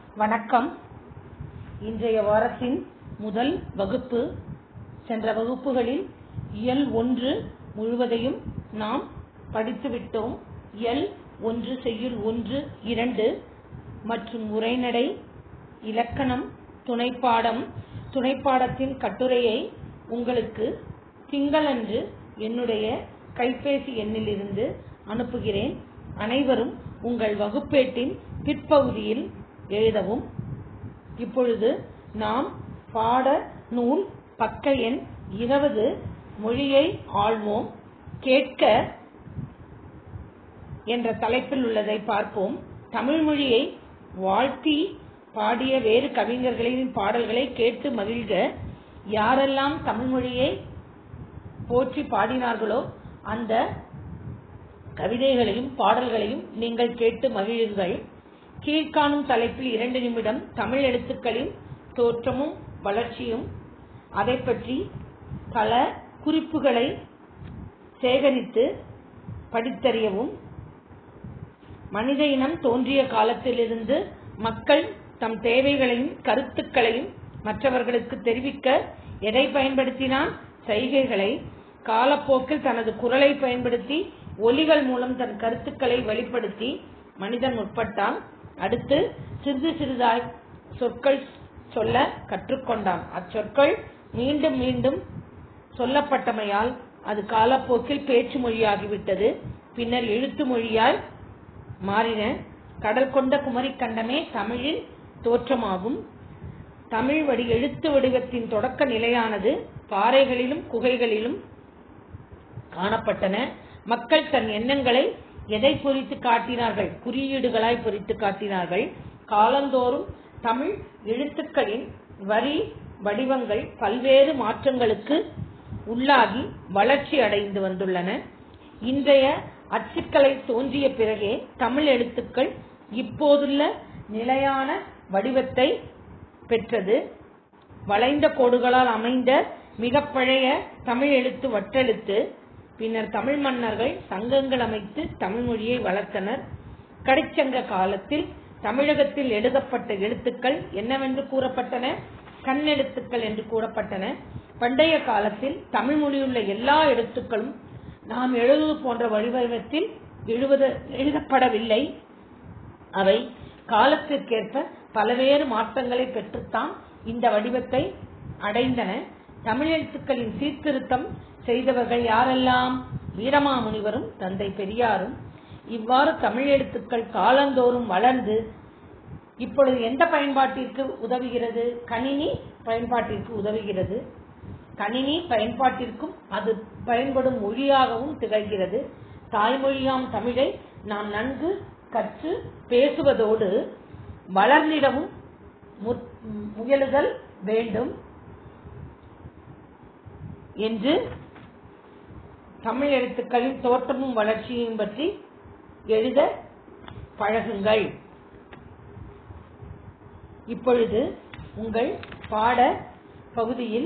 வணக்கம் இன்றைய வாரத்தின் முதல் வகுப்பு சென்ற வகுப்புகளில் இயல் ஒன்று முழுவதையும் நாம் படித்துவிட்டோம் இயல் ஒன்று செய்யுள் ஒன்று இரண்டு மற்றும் உரைநடை இலக்கணம் துணைப்பாடம் துணைப்பாடத்தின் கட்டுரையை உங்களுக்கு திங்களன்று என்னுடைய கைபேசி எண்ணிலிருந்து அனுப்புகிறேன் அனைவரும் உங்கள் வகுப்பேட்டின் பிற்பகுதியில் எழுதவும் இப்பொழுது நாம் பாட நூல் பக்க எண் இருபது மொழியை ஆள்வோம் கேட்க என்ற தலைப்பில் உள்ளதை பார்ப்போம் தமிழ் மொழியை வாழ்த்தி பாடிய வேறு கவிஞர்களின் பாடல்களை கேட்டு மகிழ்க யாரெல்லாம் தமிழ் மொழியை போற்றி பாடினார்களோ அந்த கவிதைகளையும் பாடல்களையும் நீங்கள் கேட்டு மகிழுங்கள் கீழ்காணும் தலைப்பில் இரண்டு நிமிடம் தமிழ் எழுத்துக்களின் தோற்றமும் வளர்ச்சியும் அதை பற்றி பல குறிப்புகளை சேகரித்து படித்தறியவும் மனித இனம் தோன்றிய காலத்திலிருந்து மக்கள் தம் தேவைகளையும் கருத்துக்களையும் மற்றவர்களுக்கு தெரிவிக்க எதை பயன்படுத்தினான் சைகைகளை காலப்போக்கில் தனது குரலை பயன்படுத்தி ஒலிகள் மூலம் தன் கருத்துக்களை வெளிப்படுத்தி மனிதன் முற்பட்டான் அடுத்து சிறிது சிறிதாய் சொற்கள் சொல்ல கற்றுக்கொண்டான் அச்சொற்கள் மீண்டும் மீண்டும் சொல்லப்பட்டமையால் அது காலப்போக்கில் பேச்சு மொழியாகிவிட்டது பின்னர் எழுத்து மொழியாய் மாறின கடல் கொண்ட குமரி கண்டமே தமிழின் தோற்றமாகும் தமிழ் வடி எழுத்து வடிவத்தின் தொடக்க நிலையானது பாறைகளிலும் குகைகளிலும் காணப்பட்டன மக்கள் தன் எண்ணங்களை எதை பொறித்து காட்டினார்கள் குறியீடுகளாய் பொறித்து காட்டினார்கள் காலந்தோறும் தமிழ் எழுத்துக்களின் வரி வடிவங்கள் பல்வேறு மாற்றங்களுக்கு உள்ளாகி வளர்ச்சி அடைந்து வந்துள்ளன இன்றைய அச்சுக்கலை தோன்றிய பிறகே தமிழ் எழுத்துக்கள் இப்போதுள்ள நிலையான வடிவத்தை பெற்றது வளைந்த கோடுகளால் அமைந்த மிக பழைய தமிழ் எழுத்து வட்டெழுத்து பின்னர் தமிழ் மன்னர்கள் சங்கங்கள் அமைத்து தமிழ் மொழியை வளர்த்தனர் கடைச்சங்க காலத்தில் தமிழகத்தில் எழுதப்பட்ட எழுத்துக்கள் என்னவென்று கூறப்பட்டன கண்ணெழுத்துக்கள் என்று கூறப்பட்டன பண்டைய காலத்தில் தமிழ் மொழியுள்ள எல்லா எழுத்துக்களும் நாம் எழுதுவது போன்ற வடிவத்தில் எழுத எழுதப்படவில்லை அவை காலத்திற்கேற்ப பல்வேறு மாற்றங்களை பெற்றுத்தான் இந்த வடிவத்தை அடைந்தன தமிழ் எழுத்துக்களின் சீர்திருத்தம் செய்தவர்கள் யாரெல்லாம் வீரமாமுனிவரும் தந்தை பெரியாரும் இவ்வாறு தமிழ் எழுத்துக்கள் காலந்தோறும் வளர்ந்து இப்பொழுது எந்த பயன்பாட்டிற்கு உதவுகிறது கணினி பயன்பாட்டிற்கு உதவுகிறது கணினி பயன்பாட்டிற்கும் அது பயன்படும் மொழியாகவும் திகழ்கிறது தாய்மொழியாம் தமிழை நாம் நன்கு கற்று பேசுவதோடு வளர்ந்திடவும் முயலுதல் வேண்டும் என்று தமிழ் எழுத்துக்களின் தோற்றமும் வளர்ச்சியையும் பற்றி எழுத பழகுங்கள் இப்பொழுது உங்கள் பாட பகுதியில்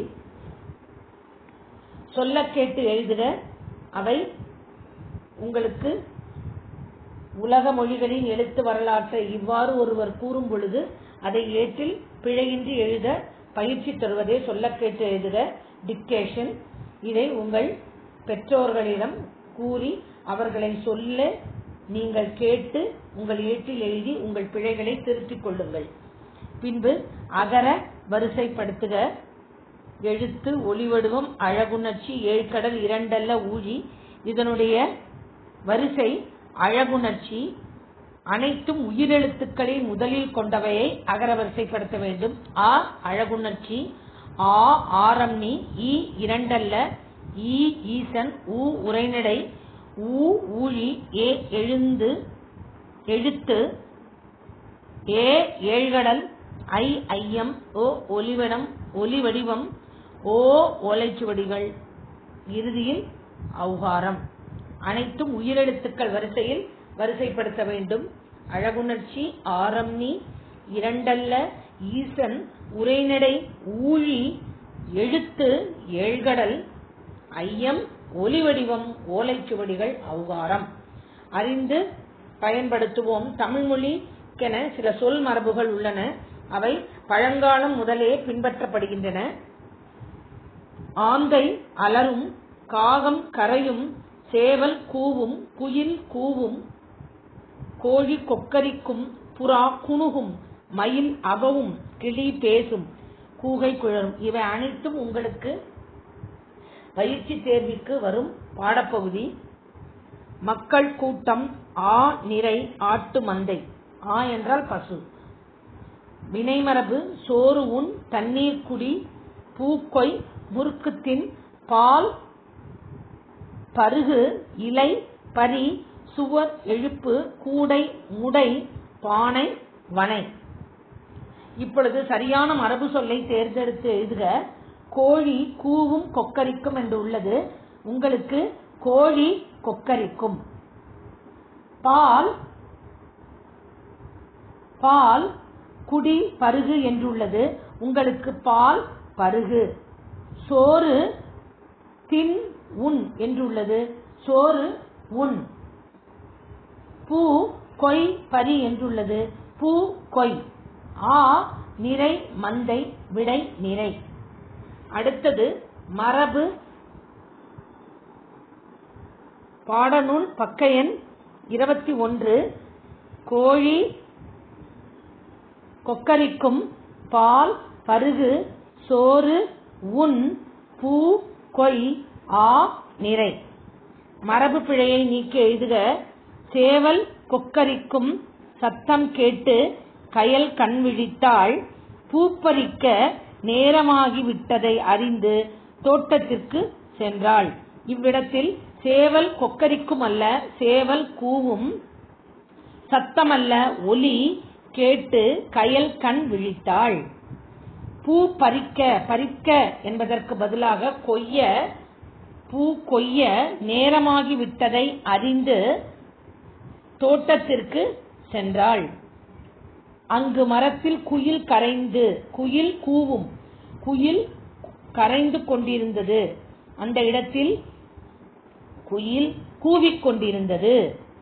சொல்ல கேட்டு எழுதுக அவை உங்களுக்கு உலக மொழிகளின் எழுத்து வரலாற்றை இவ்வாறு ஒருவர் கூறும் பொழுது அதை ஏற்றில் பிழையின்றி எழுத பயிற்சி தருவதே சொல்ல கேட்டு எழுதுக டிக்டேஷன் இதை உங்கள் பெற்றோர்களிடம் கூறி அவர்களை சொல்ல நீங்கள் கேட்டு உங்கள் ஏட்டில் எழுதி உங்கள் பிழைகளை திருத்திக் கொள்ளுங்கள் பின்பு அகர வரிசைப்படுத்துக எழுத்து ஒளிவடிவம் அழகுணர்ச்சி ஏழ்கடல் இரண்டல்ல ஊழி இதனுடைய வரிசை அழகுணர்ச்சி அனைத்தும் உயிரெழுத்துக்களை முதலில் கொண்டவையை அகர வரிசைப்படுத்த வேண்டும் ஆ அழகுணர்ச்சி ஆ ஆரம்னி இ இரண்டல்ல ஈ ஈசன் ஊ உரைநடை ஊ ஊழி ஏ எழுந்து எழுத்து ஏ ஏழ்கடல் ஐ ஐயம் ஓ ஒலிவடம் ஒலி வடிவம் ஓ ஓலைச்சுவடிகள் இறுதியில் அவுகாரம் அனைத்தும் உயிரெழுத்துக்கள் வரிசையில் வரிசைப்படுத்த வேண்டும் அழகுணர்ச்சி ஆரம்னி இரண்டல்ல ஈசன் உரைநடை ஊழி எழுத்து ஏழ்கடல் ஐயம் ஒலி வடிவம் ஓலைச்சுவடிகள் அவுகாரம் அறிந்து பயன்படுத்துவோம் தமிழ்மொழி கென சில சொல் மரபுகள் உள்ளன அவை பழங்காலம் முதலே பின்பற்றப்படுகின்றன ஆந்தை அலரும் காகம் கரையும் சேவல் கூவும் குயில் கூவும் கோழி கொக்கரிக்கும் புறா குணுகும் மயில் அகவும் கிளி பேசும் கூகை குழலும் இவை அனைத்தும் உங்களுக்கு பயிற்சி தேர்விற்கு வரும் பாடப்பகுதி மக்கள் கூட்டம் ஆ நிறை ஆட்டு மந்தை ஆ என்றால் பசு வினைமரபு சோறு உண் தண்ணீர் குடி பூக்கொய் முறுக்குத்தின் பால் பருகு இலை பரி சுவர் எழுப்பு கூடை முடை பானை வனை இப்பொழுது சரியான மரபு சொல்லை தேர்ந்தெடுத்து எழுதுக கோழி கூவும் கொக்கரிக்கும் என்று உள்ளது உங்களுக்கு கோழி கொக்கரிக்கும் பால் பால் குடி பருகு என்றுள்ளது உங்களுக்கு பால் பருகு சோறு தின் உண் என்றுள்ளது சோறு உண் பூ கொய் பரி என்றுள்ளது பூ கொய் ஆ நிறை மந்தை விடை நிறை அடுத்தது மரபு பாடநூல் பக்க எண் இருபத்தி ஒன்று கோழி கொக்கரிக்கும் பால் பருகு சோறு உண் பூ கொய் ஆ நிறை மரபு பிழையை நீக்கி எழுதுக சேவல் கொக்கரிக்கும் சத்தம் கேட்டு கயல் கண் விழித்தாள் பூப்பறிக்க நேரமாகி விட்டதை அறிந்து தோட்டத்திற்கு சென்றாள் இவ்விடத்தில் சேவல் கொக்கரிக்கும் அல்ல சேவல் கூவும் சத்தமல்ல ஒலி கேட்டு கயல் கண் விழித்தாள் பூ பறிக்க பறிக்க என்பதற்கு பதிலாக கொய்ய பூ கொய்ய நேரமாகி விட்டதை அறிந்து தோட்டத்திற்கு சென்றாள் அங்கு மரத்தில் குயில் கரைந்து குயில் கூவும் குயில் கரைந்து கொண்டிருந்தது அந்த இடத்தில் குயில் கூவிக் கொண்டிருந்தது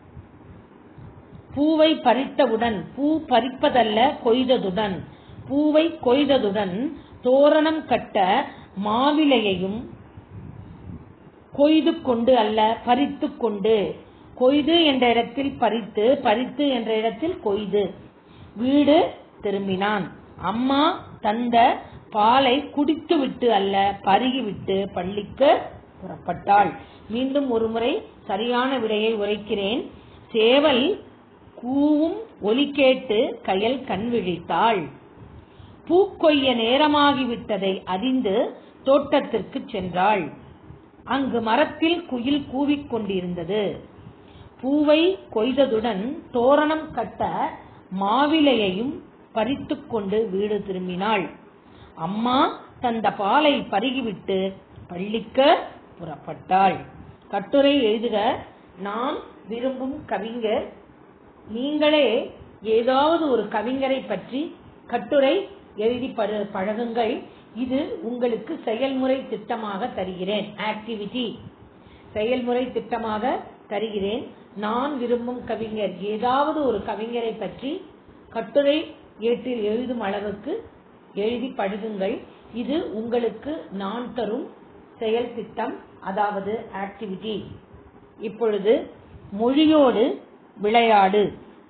பூவை பறித்தவுடன் பூ பறிப்பதல்ல கொய்ததுடன் பூவை கொய்ததுடன் தோரணம் கட்ட மாவிலையையும் கொய்து கொண்டு அல்ல பறித்து கொண்டு கொய்து என்ற இடத்தில் பறித்து பறித்து என்ற இடத்தில் கொய்து வீடு திரும்பினான் அம்மா தந்த பாலை குடித்துவிட்டு அல்ல பருகிவிட்டு பள்ளிக்கு புறப்பட்டாள் மீண்டும் ஒருமுறை சரியான விடையை உரைக்கிறேன் சேவல் கூவும் ஒலி கேட்டு கயல் கண் விழித்தாள் பூக்கொய்ய நேரமாகிவிட்டதை அறிந்து தோட்டத்திற்கு சென்றாள் அங்கு மரத்தில் குயில் கூவிக் கொண்டிருந்தது பூவை கொய்ததுடன் தோரணம் கட்ட மாவிலையையும் பறித்துக் கொண்டு வீடு திரும்பினாள் அம்மா தந்த பாலை பருகிவிட்டு பள்ளிக்கு புறப்பட்டாள் கட்டுரை எழுதுக நான் விரும்பும் கவிஞர் நீங்களே ஏதாவது ஒரு கவிஞரை பற்றி கட்டுரை எழுதி பழ- பழகுங்கள் இது உங்களுக்கு செயல்முறை திட்டமாக தருகிறேன் ஆக்டிவிட்டி செயல்முறை திட்டமாக தருகிறேன் நான் விரும்பும் கவிஞர் ஏதாவது ஒரு கவிஞரை பற்றி கட்டுரை ஏட்டில் எழுதும் அளவுக்கு எழுதி பழகுங்கள் இது உங்களுக்கு நான் தரும் செயல் திட்டம் அதாவது ஆக்டிவிட்டி இப்பொழுது மொழியோடு விளையாடு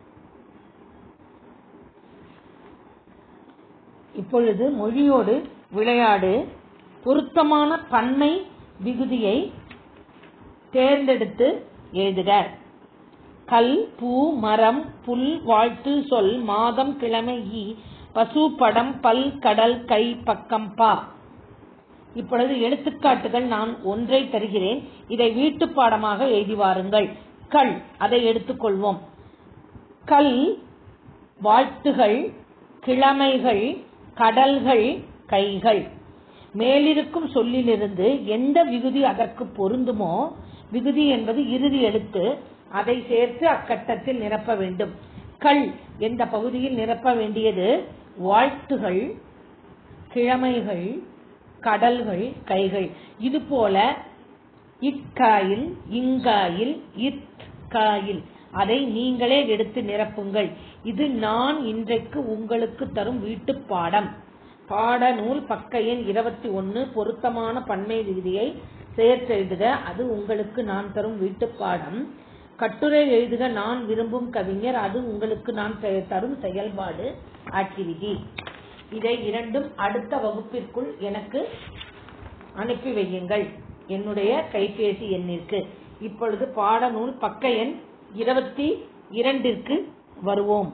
இப்பொழுது மொழியோடு விளையாடு பொருத்தமான பன்மை விகுதியை தேர்ந்தெடுத்து எழுதுக கல் பூ மரம் புல் வாழ்த்து சொல் மாதம் கிழமை ஈ பசு படம் பல் கடல் கை பக்கம் பா இப்பொழுது எடுத்துக்காட்டுகள் நான் ஒன்றை தருகிறேன் இதை வீட்டு பாடமாக எழுதி வாருங்கள் கல் அதை எடுத்துக்கொள்வோம் கல் வாழ்த்துகள் கிழமைகள் கடல்கள் கைகள் மேலிருக்கும் சொல்லிலிருந்து எந்த விகுதி அதற்கு பொருந்துமோ விகுதி என்பது இறுதி எழுத்து அதை சேர்த்து அக்கட்டத்தில் நிரப்ப வேண்டும் கல் என்ற பகுதியில் நிரப்ப வேண்டியது வாழ்த்துகள் கிழமைகள் கடல்கள் கைகள் இது போல இக்காயில் இங்காயில் இத்காயில் அதை நீங்களே எடுத்து நிரப்புங்கள் இது நான் இன்றைக்கு உங்களுக்கு தரும் வீட்டுப் பாடம் பாடநூல் பக்க எண் இருபத்தி ஒன்னு பொருத்தமான பன்மை விகுதியை சேர்த்தெழுதுக அது உங்களுக்கு நான் தரும் வீட்டுப் பாடம் கட்டுரை எழுதுக நான் விரும்பும் கவிஞர் அது உங்களுக்கு நான் செ- தரும் செயல்பாடு ஆக்டிவிட்டி இதை இரண்டும் அடுத்த வகுப்பிற்குள் எனக்கு அனுப்பி வையுங்கள் என்னுடைய கைபேசி எண்ணிற்கு இப்பொழுது பாடநூல் பக்க எண் இருபத்தி இரண்டிற்கு வருவோம்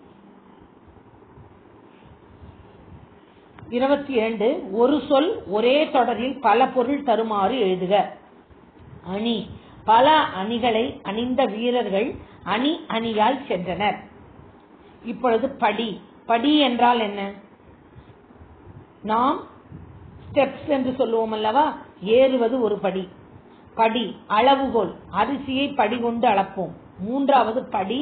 இருபத்தி இரண்டு ஒரு சொல் ஒரே தொடரில் பல பொருள் தருமாறு எழுதுக அணி பல அணிகளை அணிந்த வீரர்கள் அணி அணியாய் சென்றனர் இப்பொழுது படி படி என்றால் என்ன நாம் ஸ்டெப்ஸ் என்று சொல்லுவோம் அல்லவா ஏறுவது ஒரு படி படி அளவுகோல் அரிசியை படி கொண்டு அளப்போம் மூன்றாவது படி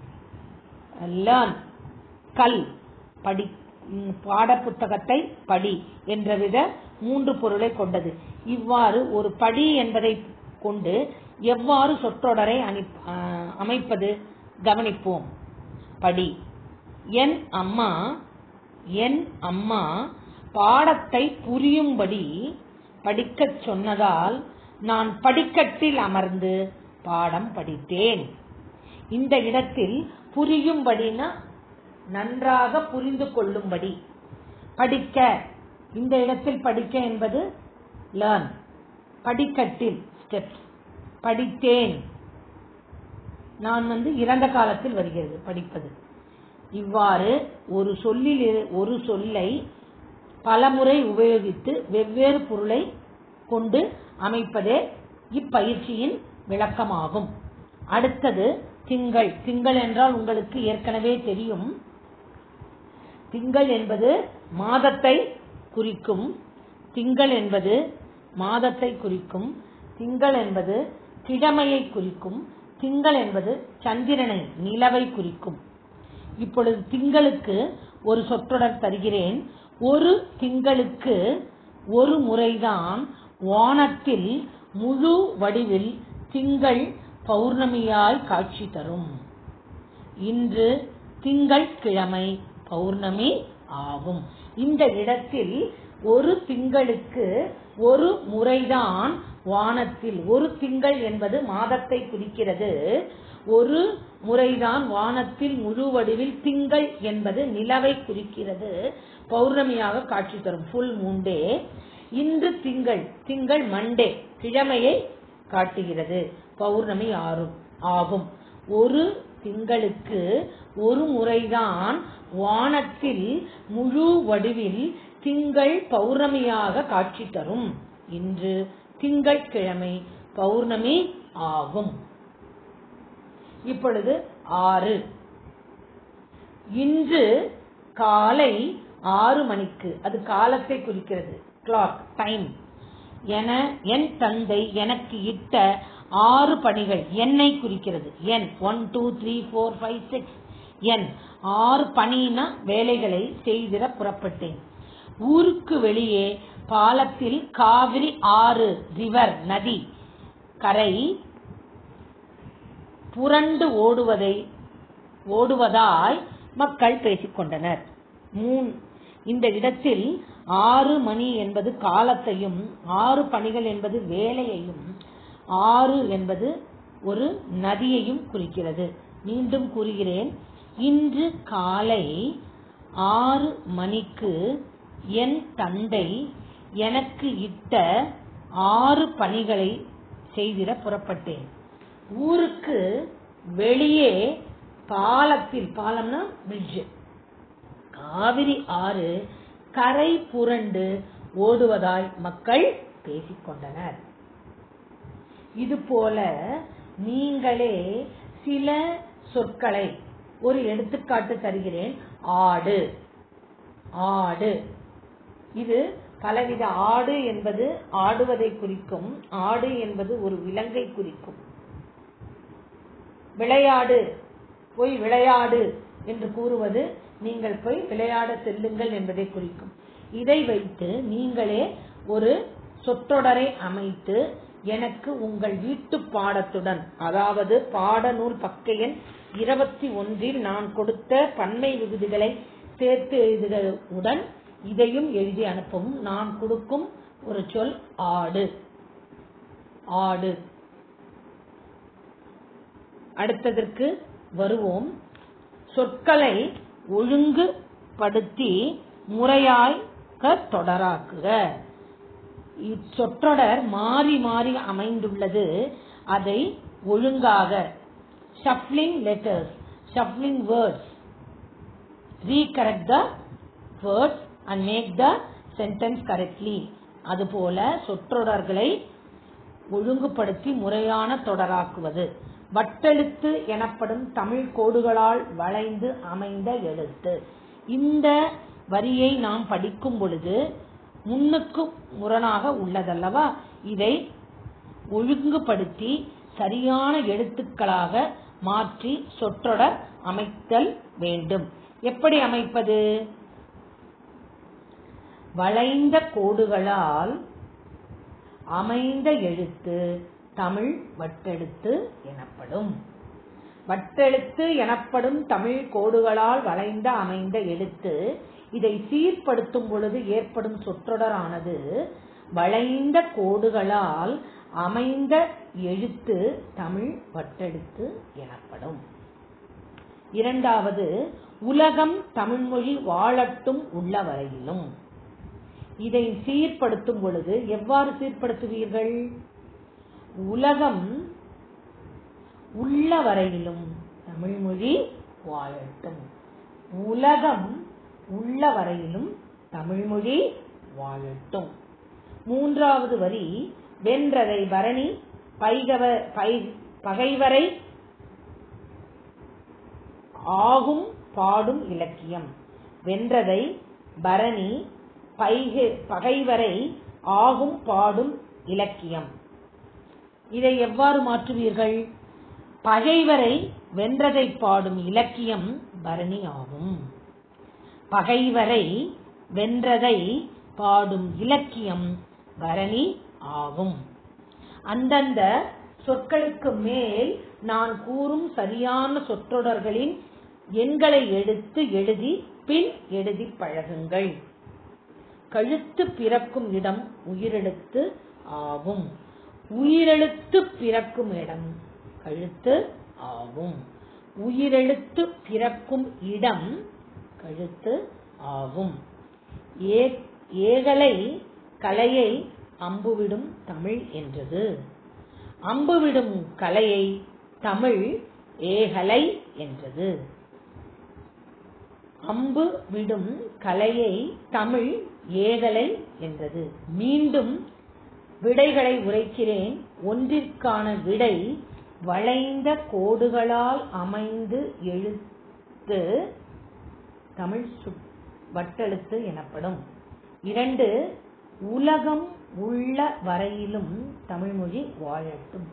லேர்ன் கல் படி ம், பாடப்புத்தகத்தை படி என்ற வித மூன்று பொருளை கொண்டது இவ்வாறு ஒரு படி என்பதை கொண்டு எவ்வாறு சொற்றொடரை அணி- ஆ, அமைப்பது கவனிப்போம் படி என் அம்மா என் அம்மா பாடத்தை புரியும்படி படிக்கச் சொன்னதால் நான் படிக்கட்டில் அமர்ந்து பாடம் படித்தேன் இந்த இடத்தில் புரியும்படினா நன்றாக புரிந்து கொள்ளும்படி படிக்க இந்த இடத்தில் படிக்க என்பது லேர்ன் படிக்கட்டில் ஸ்டெப்ஸ் படித்தேன் நான் வந்து இறந்த காலத்தில் வருகிறது படிப்பது இவ்வாறு ஒரு சொல்லில் இரு- ஒரு சொல்லை பலமுறை உபயோகித்து வெவ்வேறு பொருளை கொண்டு அமைப்பதே இப்பயிற்சியின் விளக்கமாகும் அடுத்தது திங்கள் திங்கள் என்றால் உங்களுக்கு ஏற்கனவே தெரியும் திங்கள் என்பது மாதத்தை குறிக்கும் திங்கள் என்பது மாதத்தை குறிக்கும் திங்கள் என்பது கிழமையை குறிக்கும் திங்கள் என்பது சந்திரனை நிலவை குறிக்கும் இப்பொழுது திங்களுக்கு ஒரு சொற்றொடர் தருகிறேன் ஒரு திங்களுக்கு ஒரு முறைதான் வானத்தில் முழு வடிவில் திங்கள் பௌர்ணமியாய் காட்சி தரும் இன்று திங்கட்கிழமை பௌர்ணமி ஆகும் இந்த இடத்தில் ஒரு திங்களுக்கு ஒரு முறைதான் வானத்தில் ஒரு திங்கள் என்பது மாதத்தை குறிக்கிறது ஒரு முறைதான் வானத்தில் முழு வடிவில் திங்கள் என்பது நிலவை குறிக்கிறது பௌர்ணமியாக காட்சி தரும் ஃபுல் மூண்டே இன்று திங்கள் திங்கள் மண்டே கிழமையை காட்டுகிறது பௌர்ணமி ஆறும் ஆகும் ஒரு திங்களுக்கு ஒரு முறைதான் வானத்தில் முழு வடிவில் திங்கள் பௌர்ணமியாக காட்சி தரும் இன்று திங்கட்கிழமை பௌர்ணமி ஆகும் இப்பொழுது ஆறு இன்று காலை ஆறு மணிக்கு அது காலத்தை குறிக்கிறது கிளாக் டைம் என என் தந்தை எனக்கு இட்ட ஆறு பணிகள் என்னை குறிக்கிறது என் one two three four five six என் ஆறு பணினா வேலைகளை செய்திட புறப்பட்டேன் ஊருக்கு வெளியே பாலத்தில் காவிரி ஆறு ரிவர் நதி கரை புரண்டு ஓடுவதை ஓடுவதாய் மக்கள் பேசிக்கொண்டனர் மூன் இந்த இடத்தில் ஆறு மணி என்பது காலத்தையும் ஆறு பணிகள் என்பது வேலையையும் ஆறு என்பது ஒரு நதியையும் குறிக்கிறது மீண்டும் கூறுகிறேன் இன்று காலை ஆறு மணிக்கு என் தந்தை எனக்கு இட்ட ஆறு பணிகளை செய்திட புறப்பட்டேன் ஊருக்கு வெளியே பாலத்தில் பாலம்னா பிரிட்ஜ் காவிரி ஆறு கரை புரண்டு ஓடுவதாய் மக்கள் பேசிக்கொண்டனர் இது போல நீங்களே சில சொற்களை ஒரு எடுத்துக்காட்டு தருகிறேன் ஆடு ஆடு இது பலவித ஆடு என்பது ஆடுவதை குறிக்கும் ஆடு என்பது ஒரு விலங்கை குறிக்கும் விளையாடு போய் விளையாடு என்று கூறுவது நீங்கள் போய் விளையாட செல்லுங்கள் என்பதை குறிக்கும் இதை வைத்து நீங்களே ஒரு சொற்றொடரை அமைத்து எனக்கு உங்கள் வீட்டு பாடத்துடன் அதாவது பாடநூல் பக்க எண் இருபத்தி ஒன்றில் நான் கொடுத்த பன்மை விகுதிகளை சேர்த்து எழுதுவதுடன் இதையும் எழுதி அனுப்பவும் நான் கொடுக்கும் ஒரு சொல் ஆடு ஆடு அடுத்ததற்கு வருவோம் சொற்களை ஒழுங்குபடுத்தி முறையாக தொடராக்குக இச்சொற்றொடர் மாறி மாறி அமைந்துள்ளது அதை ஒழுங்காக shuffling letters shuffling words recorrect the words and make the sentence correctly அதுபோல சொற்றொடர்களை ஒழுங்குபடுத்தி முறையான தொடராக்குவது வட்டெழுத்து எனப்படும் தமிழ் கோடுகளால் வளைந்து அமைந்த எழுத்து இந்த வரியை நாம் படிக்கும் பொழுது முன்னுக்கு முரணாக உள்ளதல்லவா இதை ஒழுங்குபடுத்தி சரியான எழுத்துக்களாக மாற்றி சொற்றொடர் அமைத்தல் வேண்டும் எப்படி அமைப்பது வளைந்த கோடுகளால் அமைந்த எழுத்து தமிழ் வட்டெழுத்து எனப்படும் வட்டெழுத்து எனப்படும் தமிழ் கோடுகளால் வளைந்த அமைந்த எழுத்து இதை சீர்படுத்தும் பொழுது ஏற்படும் சொற்றொடரானது வளைந்த கோடுகளால் அமைந்த எழுத்து தமிழ் வட்டெழுத்து எனப்படும் இரண்டாவது உலகம் தமிழ்மொழி வாழட்டும் உள்ள வரையிலும் இதை சீர்படுத்தும் பொழுது எவ்வாறு சீர்படுத்துவீர்கள் உலகம் உள்ள வரையிலும் தமிழ்மொழி வாழட்டும் உலகம் உள்ள வரையிலும் தமிழ்மொழி வாழட்டும் மூன்றாவது வரி வென்றதை பரணி பைகவ பை பகைவரை ஆகும் பாடும் இலக்கியம் வென்றதை பரணி பைகு பகைவரை ஆகும் பாடும் இலக்கியம் இதை எவ்வாறு மாற்றுவீர்கள் பகைவரை வென்றதை பாடும் இலக்கியம் பரணி ஆகும் பகைவரை வென்றதை பாடும் இலக்கியம் பரணி ஆகும் அந்தந்த சொற்களுக்கு மேல் நான் கூறும் சரியான சொற்றொடர்களின் எண்களை எடுத்து எழுதி பின் எழுதி பழகுங்கள் கழுத்து பிறக்கும் இடம் உயிரெழுத்து ஆகும் உயிரெழுத்து பிறக்கும் இடம் கழுத்து ஆகும் உயிரெழுத்து பிறக்கும் இடம் கழுத்து ஆகும் ஏ- ஏகலை கலையை அம்புவிடும் தமிழ் என்றது அம்புவிடும் கலையை தமிழ் ஏகலை என்றது அம்பு விடும் கலையை தமிழ் ஏகலை என்றது மீண்டும் விடைகளை உரைக்கிறேன் ஒன்றிற்கான விடை வளைந்த கோடுகளால் அமைந்து எழுத்து தமிழ் சுட்- வட்டெழுத்து எனப்படும் இரண்டு உலகம் உள்ள வரையிலும் தமிழ்மொழி வாழட்டும்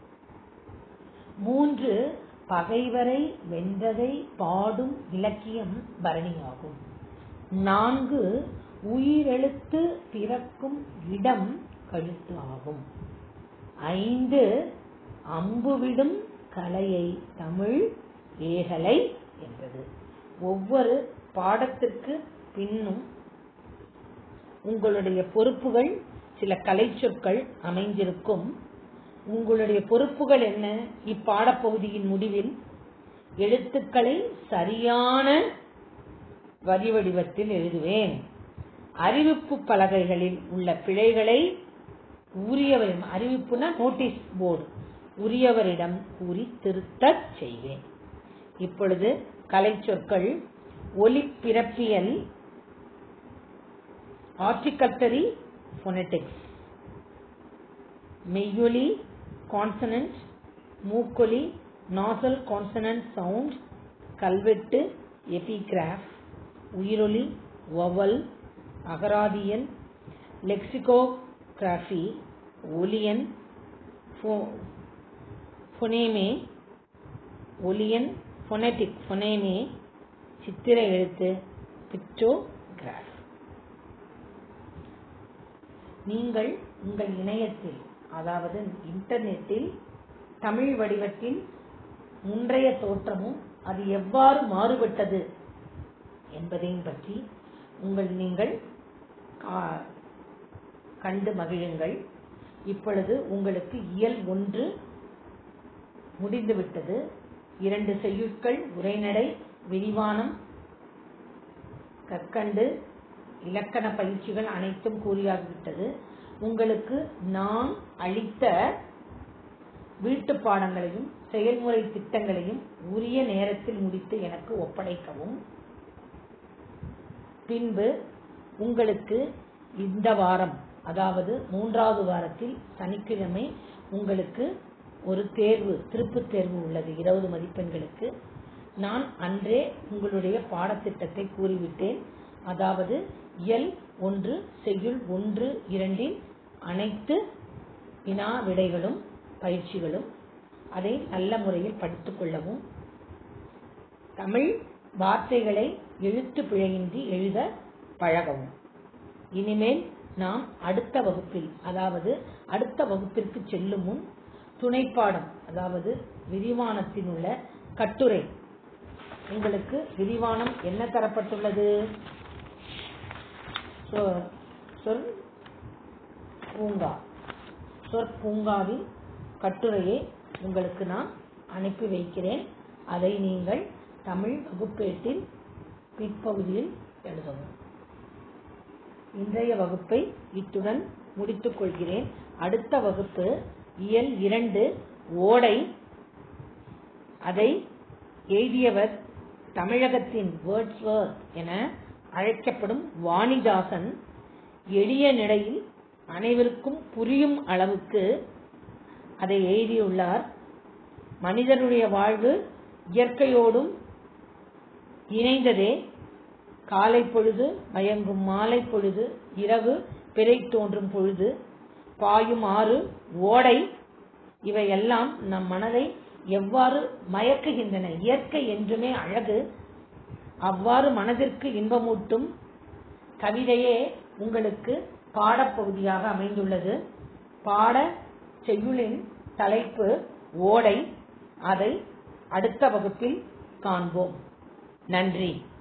மூன்று பகைவரை வென்றதை பாடும் இலக்கியம் பரணியாகும் நான்கு உயிரெழுத்து பிறக்கும் இடம் கழுத்து ஆகும் ஐந்து அம்புவிடும் கலையை தமிழ் ஏகலை என்றது ஒவ்வொரு பாடத்திற்கு பின்னும் உங்களுடைய பொறுப்புகள் சில கலைச்சொற்கள் அமைந்திருக்கும் உங்களுடைய பொறுப்புகள் என்ன இப்பாடப்பகுதியின் முடிவில் எழுத்துக்களை சரியான வரி வடிவத்தில் எழுதுவேன் அறிவிப்பு பலகைகளில் உள்ள பிழைகளை உரியவரிடம் அறிவிப்புனா நோட்டீஸ் போர்டு உரியவரிடம் கூறி திருத்தச் செய்வேன் இப்பொழுது கலைச்சொற்கள் ஒலிப்பிறப்பியல் ஆர்டிகல்டரி phonetics மெய்யொலி கான்சனன்ட் மூக்கொலி நாசல் கான்சனன்ட் சவுண்ட் கல்வெட்டு எபிகிராஃப் உயிரொலி வவல் அகராதியல் லெக்சிகோகிராஃபி ஒலியன் ஃபொனேமே ஒலியன் ஃபொனெட்டிக் ஃபொனேமே சித்திர எழுத்து பிக்டோகிராஃப் நீங்கள் உங்கள் இணையத்தில் அதாவது இன்டர்நெட்டில் தமிழ் வடிவத்தின் முன்றைய தோற்றமும் அது எவ்வாறு மாறுபட்டது என்பதையும் பற்றி உங்கள் நீங்கள் கா- கண்டு மகிழுங்கள் இப்பொழுது உங்களுக்கு இயல் ஒன்று முடிந்துவிட்டது இரண்டு செய்யுட்கள் உரைநடை விரிவானம் கற்கண்டு இலக்கண பயிற்சிகள் அனைத்தும் கூறியாகிவிட்டது உங்களுக்கு நான் அளித்த வீட்டுப் பாடங்களையும் செயல்முறை திட்டங்களையும் உரிய நேரத்தில் முடித்து எனக்கு ஒப்படைக்கவும் பின்பு உங்களுக்கு இந்த வாரம் அதாவது மூன்றாவது வாரத்தில் சனிக்கிழமை உங்களுக்கு ஒரு தேர்வு திருப்புத் தேர்வு உள்ளது இருபது மதிப்பெண்களுக்கு நான் அன்றே உங்களுடைய பாடத்திட்டத்தை கூறிவிட்டேன் அதாவது இயல் ஒன்று செய்யுள் ஒன்று இரண்டின் அனைத்து வினா விடைகளும் பயிற்சிகளும் அதை நல்ல முறையில் படித்துக் கொள்ளவும் தமிழ் வார்த்தைகளை எழுத்து பிழையின்றி எழுத பழகவும் இனிமேல் நாம் அடுத்த வகுப்பில் அதாவது அடுத்த வகுப்பிற்கு செல்லும் முன் துணைப்பாடம் அதாவது விரிவானத்தில் உள்ள கட்டுரை உங்களுக்கு விரிவானம் என்ன தரப்பட்டுள்ளது சொ- சொற் பூங்கா சொற்பூங்காவின் கட்டுரையை உங்களுக்கு நான் அனுப்பி வைக்கிறேன் அதை நீங்கள் தமிழ் வகுப்பேட்டில் பிற்பகுதியில் எழுதவும் இன்றைய வகுப்பை இத்துடன் முடித்துக் கொள்கிறேன் அடுத்த வகுப்பு இயல் இரண்டு ஓடை அதை எழுதியவர் தமிழகத்தின் வேர்ட்ஸ்வர்த் என அழைக்கப்படும் வாணிதாசன் எளிய நிலையில் அனைவருக்கும் புரியும் அளவுக்கு அதை எழுதியுள்ளார் மனிதனுடைய வாழ்வு இயற்கையோடும் இணைந்ததே காலை பொழுது மயங்கும் மாலை பொழுது இரவு பிறை தோன்றும் பொழுது பாயும் ஆறு ஓடை இவையெல்லாம் நம் மனதை எவ்வாறு மயக்குகின்றன இயற்கை என்றுமே அழகு அவ்வாறு மனதிற்கு இன்பமூட்டும் கவிதையே உங்களுக்கு பாடப்பகுதியாக அமைந்துள்ளது பாட செய்யுளின் தலைப்பு ஓடை அதை அடுத்த வகுப்பில் காண்போம் நன்றி